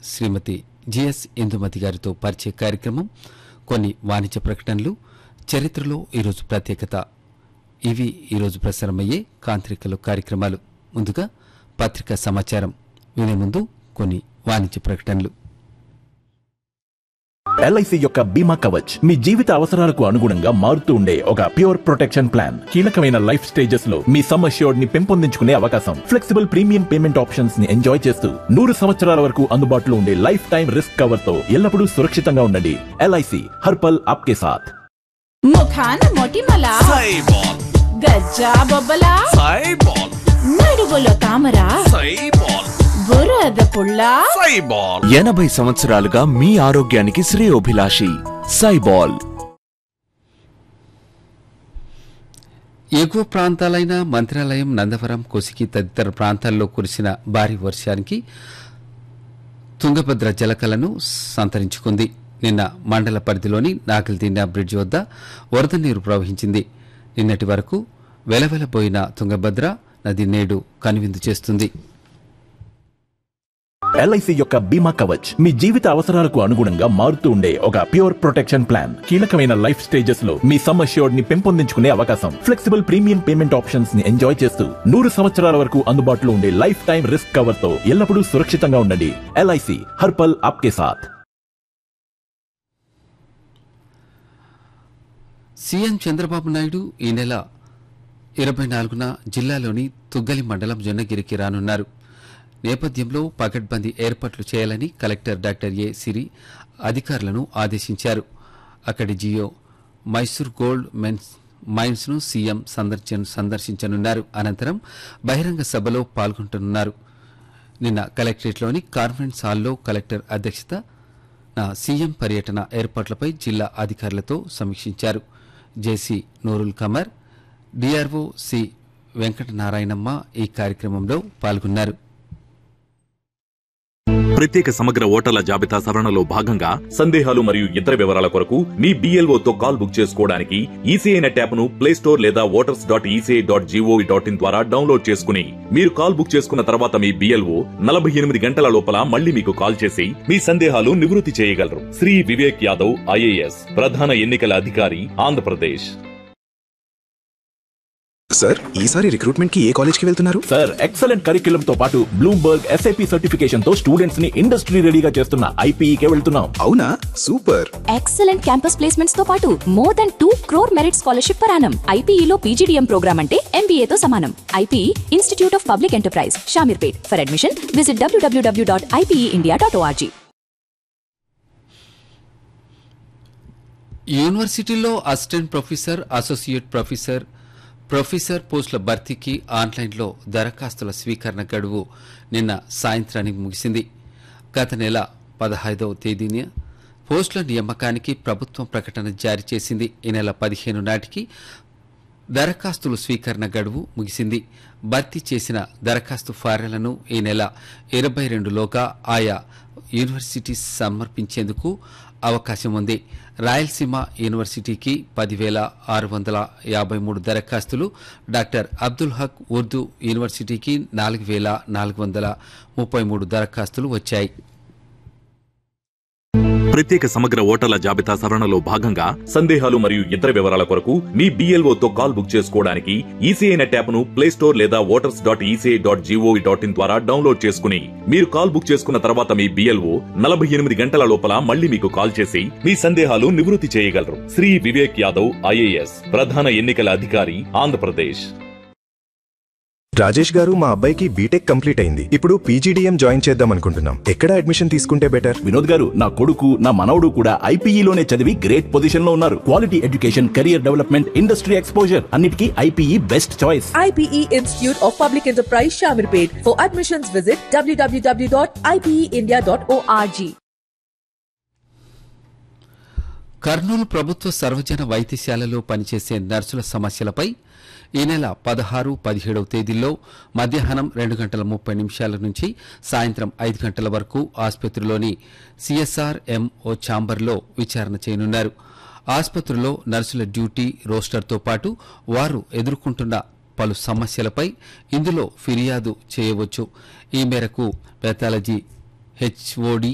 శ్రీమతి GS Indumati గారితో పరిచయ కార్యక్రమం కొన్ని వాణిజ్య ప్రకటనలు చరిత్రలో ఈరోజు ప్రత్యేకత ఇవి ఈరోజు ప్రసారమయ్యే కాంత్రికలు కార్యక్రమాలు ముందుగా పత్రికా సమాచారం వినే ముందు కొన్ని వాణిజ్య ప్రకటనలు ఎల్ఐసి యొక్క బీమా కవచ్ మీ జీవిత అవసరాలకు అనుగుణంగా మారుతూ ఉండే ఒక ప్యూర్ ప్రొటెక్షన్ ప్లాన్ కీలకమైన లైఫ్ స్టేజెస్ లో మీ సమ్ అష్యూర్డ్ ని పెంపొందించుకునే అవకాశం ఫ్లెక్సిబుల్ ప్రీమియం పేమెంట్ ఆప్షన్స్ ని ఎంజాయ్ చేస్తూ నూరు సంవత్సరాల వరకు అందుబాటులో ఉండే లైఫ్ టైం రిస్క్ కవర్ తో ఎల్లప్పుడూ సురక్షితంగా ఉండండి ఎల్ఐసి హర్పల్ ఆప్కే సాథ్ ముఖాన మొటిమల సైబాల్ గజ్జా బొబ్బల సైబాల్ నడువులో తామర సైబాల్ బురద పుల్ల సైబాల్ ఎనభై సంవత్సరాలుగా మీ ఆరోగ్యానికి శ్రేయోభిలాషి సైబాల్ ఎగువ ప్రాంతాలైన మంత్రాలయం నందవరం కొసికి తదితర ప్రాంతాల్లో కురిసిన భారీ వర్షానికి తుంగభద్ర జలకలను సంతరించుకుంది నిన్న మండల పరిధిలోని నాగల్దీనా బ్రిడ్జ్ వద్ద వరద నీరు ప్రవహించింది నిన్నటి వరకు వెలవెలబోయిన తుంగభద్ర నది నేడు కనువిందు చేస్తుంది ఎల్ఐసి యొక్క బీమా కవచ్ మీ జీవిత అవసరాలకు అనుగుణంగా మారుతూ ఉండే ఒక ప్యూర్ ప్రొటెక్షన్ ప్లాన్ కీలకమైన లైఫ్ స్టేజెస్ లో మీ సమ్ అష్యూర్డ్ ని పెంపొందించుకునే అవకాశం ఫ్లెక్సిబుల్ ప్రీమియం పేమెంట్ ఆప్షన్స్ ని ఎంజాయ్ చేస్తూ నూరు సంవత్సరాల వరకు అందుబాటులో ఉండే లైఫ్ టైం రిస్క్ కవర్ తో ఎల్లప్పుడూ సురక్షితంగా ఉండండి ఎల్ఐసి హర్పల్ ఆప్కే సాథ్ సీఎం చంద్రబాబు నాయుడు ఈ నెల ఇరవై నాలుగున జిల్లాలోని తుగ్గలి మండలం జొన్నగిరికి రానున్నారు నేపథ్యంలో పకడ్బందీ ఏర్పాట్లు చేయాలని కలెక్టర్ డాక్టర్ ఏ సిరి అధికారులను ఆదేశించారు అక్కడి జియో మైసూర్ గోల్డ్ మెన్స్ మైన్స్ ను సీఎం సందర్శన సందర్శించనున్నారు అనంతరం బహిరంగ సభలో పాల్గొంటనున్నారు నిన్న కలెక్టరేట్లోని కాన్ఫరెన్స్ హాల్లో కలెక్టర్ అధ్యక్షత నా సీఎం పర్యటన ఏర్పాట్లపై జిల్లా అధికారులతో సమీక్షించారు JC Noorul Qamar DRO C Venkatanarayanamma ఈ కార్యక్రమంలో పాల్గొన్నారు ప్రత్యేక సమగ్ర ఓటర్ల జాబితా సవరణలో భాగంగా సందేహాలు మరియు ఇతర వివరాల కొరకు మీ BLO తో కాల్ బుక్ చేసుకోవడానికి ఈసీఐ నెట్ యాప్ ను ప్లే స్టోర్ లేదా voters dot ECI dot GOV dot in ద్వారా డౌన్లోడ్ చేసుకుని మీరు కాల్ బుక్ చేసుకున్న తర్వాత మీ బిఎల్ఓ నలభై ఎనిమిది గంటల లోపల మళ్ళీ మీకు కాల్ చేసి మీ సందేహాలు నివృత్తి చేయగలరు శ్రీ వివేక్ యాదవ్ ఐఏఎస్ ప్రధాన ఎన్నికల అధికారి ఆంధ్రప్రదేశ్ సార్ ఈసారి రిక్రూట్మెంట్ కి ఏ కాలేజ్ కి వెళ్తున్నారు సార్ ఎక్సలెంట్ కరిక్యులం తో పాటు బ్లూంబర్గ్ ఎస్ఐపి సర్టిఫికేషన్ తో స్టూడెంట్స్ ని ఇండస్ట్రీ రెడీగా చేస్తున్న ఐపీఈకే వెళ్తున్నాం అవునా సూపర్ ఎక్సలెంట్ క్యాంపస్ ప్లేస్మెంట్స్ తో పాటు more than two crore merit scholarship పరానం ఐపీఈలో పీజీడీఎం ప్రోగ్రామ్ అంటే MBA తో సమానం IPE Institute of Public Enterprise Shamirpet for admission visit WWW dot IPE dot ORG యూనివర్సిటీలో assistant professor associate professor professor పోస్టుల భర్తీకి ఆన్లైన్లో దరఖాస్తుల స్వీకరణ గడువు నిన్న సాయంత్రానికి ముగిసింది గత నెల పదహైదవ తేదీన పోస్టుల నియామకానికి ప్రభుత్వం ప్రకటన జారీ చేసింది ఈ నెల పదిహేను నాటికి దరఖాస్తుల స్వీకరణ గడువు ముగిసింది భర్తీ చేసిన దరఖాస్తు ఫారాలను ఈ నెల ఇరవై రెండులోగా ఆయా యూనివర్సిటీ సమర్పించేందుకు అవకాశం ఉంది రాయలసీమ యూనివర్సిటీకి పదివేల ఆరు వందల యాభై మూడు దరఖాస్తులు డాక్టర్ అబ్దుల్ హక్ ఉర్దూ యూనివర్సిటీకి నాలుగు వేల నాలుగు వందల ముప్పై మూడు దరఖాస్తులు వచ్చాయి ప్రత్యేక సమగ్ర ఓటర్ల జాబితా సవరణలో భాగంగా సందేహాలు మరియు ఇతర వివరాల కొరకు మీ BLO తో కాల్ బుక్ చేసుకోవడానికి ఈసీఐ నెట్ యాప్ ను ప్లే స్టోర్ లేదా voters dot ECI dot GOV dot in ద్వారా డౌన్లోడ్ చేసుకుని మీరు కాల్ బుక్ చేసుకున్న తర్వాత మీ బిఎల్ఓ నలభై ఎనిమిది గంటల లోపల మళ్ళీ మీకు కాల్ చేసి మీ సందేహాలు నివృత్తి చేయగలరు శ్రీ వివేక్ యాదవ్ ఐఏఎస్ ప్రధాన ఎన్నికల అధికారి ఆంధ్రప్రదేశ్ రాజేష్ గారు మా అబ్బాయికి బీటెక్ కంప్లీట్ అయింది ఇప్పుడు పీజీడీఎం జాయిన్ చేద్దాం అనుకుంటున్నాం ఎక్కడ అడ్మిషన్ తీసుకుంటే బెటర్ వినోద్ గారు నా కొడుకు నా మనవడు కూడా ఐపీఈలోనే చదివి గ్రేట్ పొజిషన్ లో ఉన్నారు quality education career development industry exposure అన్నిటికీ IPE best choice IPE Institute of Public Enterprise Shamirpet. For admissions, visit www.ipeindia.org. Kurnool ప్రభుత్వ సర్వజన వైద్యశాలలో పనిచేసే నర్సుల సమస్యలపై ఈ నెల పదహారు పదిహేడవ తేదీల్లో మధ్యాహ్నం రెండు గంటల ముప్పై నిమిషాల నుంచి సాయంత్రం ఐదు గంటల వరకు ఆసుపత్రిలోని సిఎస్ఆర్ ఎంఓ ఛాంబర్లో విచారణ చేయనున్నారు ఆసుపత్రిలో నర్సుల డ్యూటీ రోస్టర్తో పాటు వారు ఎదుర్కొంటున్న పలు సమస్యలపై ఇందులో ఫిర్యాదు చేయవచ్చు ఈ మేరకు పెథాలజీ హెచ్ఓడి